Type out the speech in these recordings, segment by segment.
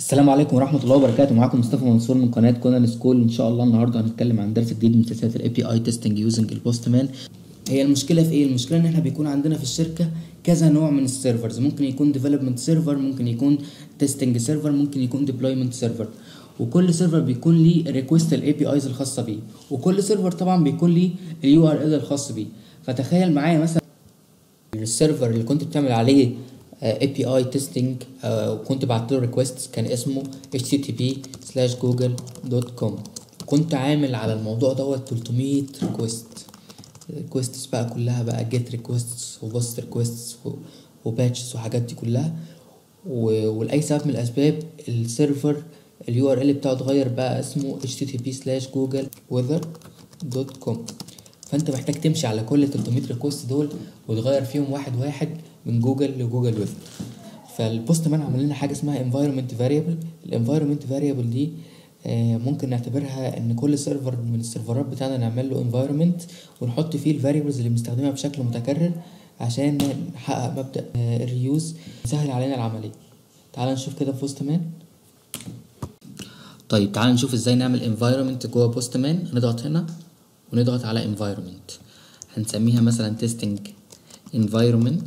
السلام عليكم ورحمة الله وبركاته معاكم مصطفى منصور من قناة كونان سكول إن شاء الله النهاردة هنتكلم عن درس جديد من سلسلة الاي بي اي تيستنج يوزنج البوست مان هي المشكله في ايه المشكله ان احنا بيكون عندنا في الشركه كذا نوع من السيرفرز ممكن يكون ديفلوبمنت سيرفر ممكن يكون تيستنج سيرفر ممكن يكون ديبلويمنت سيرفر وكل سيرفر بيكون ليه ريكوست الاي بي ايز الخاصه بيه وكل سيرفر طبعا بيكون ليه اليو ار ال الخاص بيه فتخيل معايا مثلا السيرفر اللي كنت بتعمل عليه اي بي اي تيستنج وكنت بعت له ريكوست كان اسمه http/google.com كنت عامل على الموضوع دوت 300 ريكوست ريكوستس بقى كلها بقى جيت ريكوستس وبوست ريكوستس وباتشز وحاجات دي كلها و- ولاي سبب من الاسباب السيرفر اليو ار ال بتاعه اتغير بقى اسمه http/google.weather.com فانت محتاج تمشي على كل 300 ريكوست دول وتغير فيهم واحد واحد من جوجل لجوجل ويذر فالبوست مان عمل لنا حاجه اسمها environment variable الانفايرمنت variable دي آه، ممكن نعتبرها ان كل سيرفر من السيرفرات بتاعنا نعمل له environment ونحط فيه الفاريبلز اللي بنستخدمها بشكل متكرر عشان نحقق مبدأ الريوز يسهل علينا العملية تعال نشوف كده في بوست مان طيب تعال نشوف ازاي نعمل environment جوه بوست مان هنضغط هنا ونضغط على environment هنسميها مثلا testing environment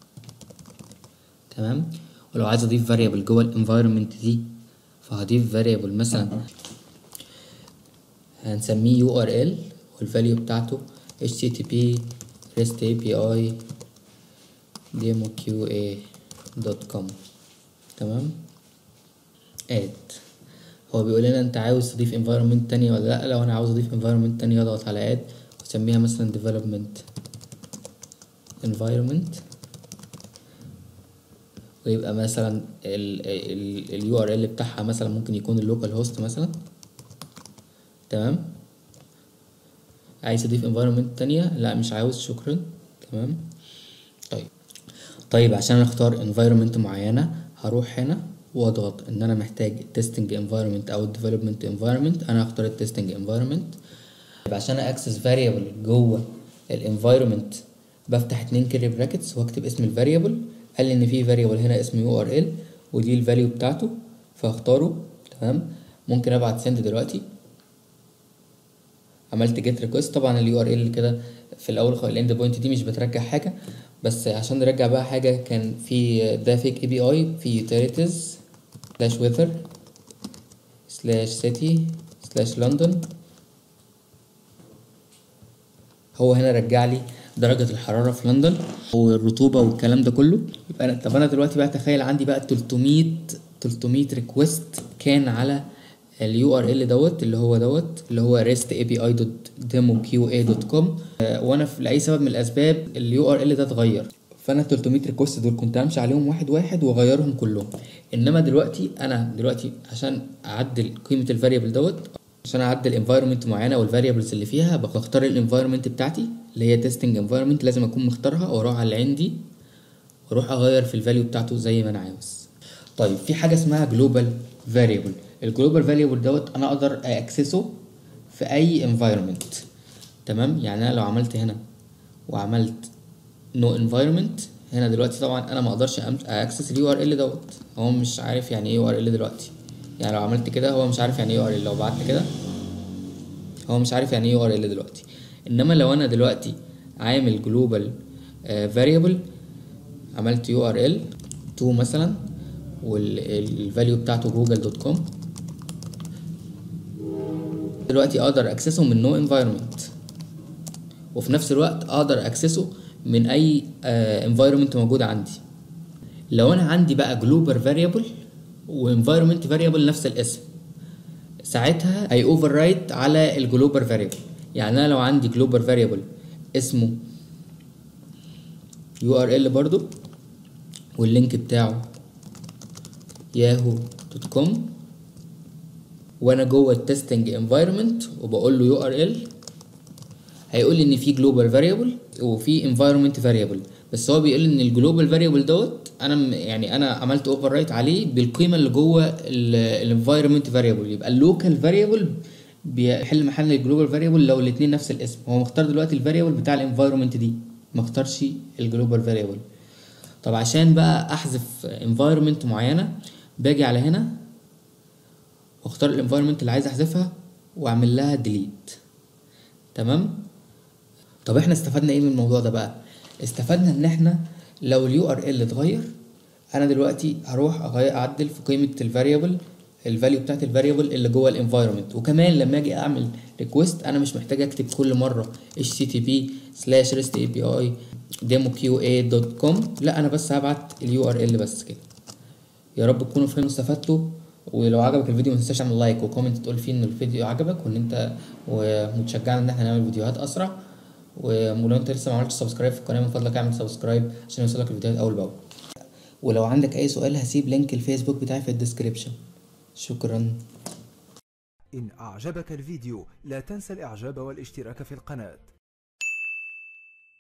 تمام ولو عايز اضيف variable جوه الانفايرمنت دي فهضيف variable مثلا هنسميه URL والفاليو بتاعته http rest api demoqa.com تمام add هو بيقول لنا انت عاوز تضيف environment تانية ولا لا لو انا عاوز اضيف environment تانية اضغط على add واسميها مثلا development environment ويبقى مثلا اليو ار ال بتاعها مثلا ممكن يكون اللوكال هوست مثلا تمام عايز تضيف environment تانية لا مش عاوز شكرا تمام طيب طيب عشان اختار environment معينة هروح هنا واضغط ان انا محتاج testing environment او development environment انا هختار ال testing environment طيب عشان اكسس variable جوه الانفايرمنت بفتح اتنين كيرلي براكتس واكتب اسم الفاريبل قال لي ان في فاريبل هنا اسمه يو ار ال ودي الفاليو بتاعته فاختاره تمام ممكن ابعت سند دلوقتي عملت جيت ريكوست طبعا اليو ار ال كده في الاول خالص الاند بوينت دي مش بترجع حاجه بس عشان نرجع بقى حاجه كان في ده فيك اي بي اي في يوتيليتيز سلاش ويذر سلاش سيتي سلاش لندن هو هنا رجع لي درجة الحرارة في لندن والرطوبة والكلام ده كله يبقى أنا طب أنا دلوقتي بقى تخيل عندي بقى 300 300 ريكوست كان على اليو ار ال دوت اللي هو دوت اللي هو rest api دوت demo qa دوت كوم وانا في لاي سبب من الاسباب اليو ار ال ده اتغير فانا 300 ريكوست دول كنت همشي عليهم واحد واحد واغيرهم كلهم انما دلوقتي انا دلوقتي عشان اعدل قيمه الفاريبل دوت عشان اعدل انفايرمنت معينه والفاريبلز اللي فيها بختار الانفايرمنت بتاعتي اللي هي تيستنج انفايرمنت لازم اكون مختارها واروح على اللي عندي واروح اغير في الفاليو بتاعته زي ما انا عاوز طيب في حاجه اسمها جلوبال فاريبل الجلوبال فاريبل دوت انا اقدر اكسسه في اي انفايرمنت تمام يعني انا لو عملت هنا وعملت نو انفايرمنت هنا دلوقتي طبعا انا ما اقدرش اكسس اليو ار ال دوت هو مش عارف يعني ايه يو ار ال دلوقتي يعني لو عملت كده هو مش عارف يعني ايه يو ار ال لو بعت كده هو مش عارف يعني ايه يو ار ال دلوقتي انما لو انا دلوقتي عامل جلوبال فاريبل عملت يو ار ال 2 مثلا والفاليو بتاعته جوجل دوت كوم دلوقتي اقدر اكسسه من نو انفايرمنت وفي نفس الوقت اقدر اكسسه من اي انفايرمنت موجود عندي لو انا عندي بقى جلوبال فاريبل وانفايرمنت فاريبل نفس الاسم ساعتها هي اوفر رايت على الجلوبال فاريبل يعني انا لو عندي جلوبال فاريبل اسمه يو ار ال برضو واللينك بتاعه ياهو دوت كوم وانا جوه التستنج انفايرمنت وبقول له يو ار ال هيقول لي ان في جلوبال فاريبل وفي انفايرمنت فاريبل بس هو بيقول ان الجلوبال فاريبل دوت انا م- يعني انا عملت اوفر رايت عليه بالقيمه اللي جوه الانفايرمنت فاريبل يبقى اللوكال فاريبل بيحل محل الجلوبال فاريبل لو الاثنين نفس الاسم هو مختار دلوقتي الفاريبل بتاع الانفايرمنت دي ما اختارش الجلوبال فاريبل طب عشان بقى احذف environment معينه باجي على هنا واختار الانفايرمنت اللي عايز احذفها واعمل لها ديليت تمام طب احنا استفدنا ايه من الموضوع ده بقى استفدنا ان احنا لو اليو ار ال اتغير انا دلوقتي هروح اغير اعدل في قيمه الفاريبل الفاليو بتاعت الفاريبل اللي جوه الانفايرمنت وكمان لما اجي اعمل ريكويست انا مش محتاج اكتب كل مره http سلاش rest api demoqa.com لا انا بس هبعت اليو ار ال بس كده يا رب تكونوا فهمتوا واستفدتوا ولو عجبك الفيديو ما تنساش تعمل لايك وكومنت تقول فيه ان الفيديو عجبك وان انت ومتشجعنا ان احنا نعمل فيديوهات اسرع ولو انت لسه ما عملتش سبسكرايب في القناه من فضلك اعمل سبسكرايب عشان يوصلك الفيديوهات اول باول ولو عندك اي سؤال هسيب لينك الفيسبوك بتاعي في الديسكريبشن شكرا إن أعجبك الفيديو لا تنسى الإعجاب والاشتراك في القناة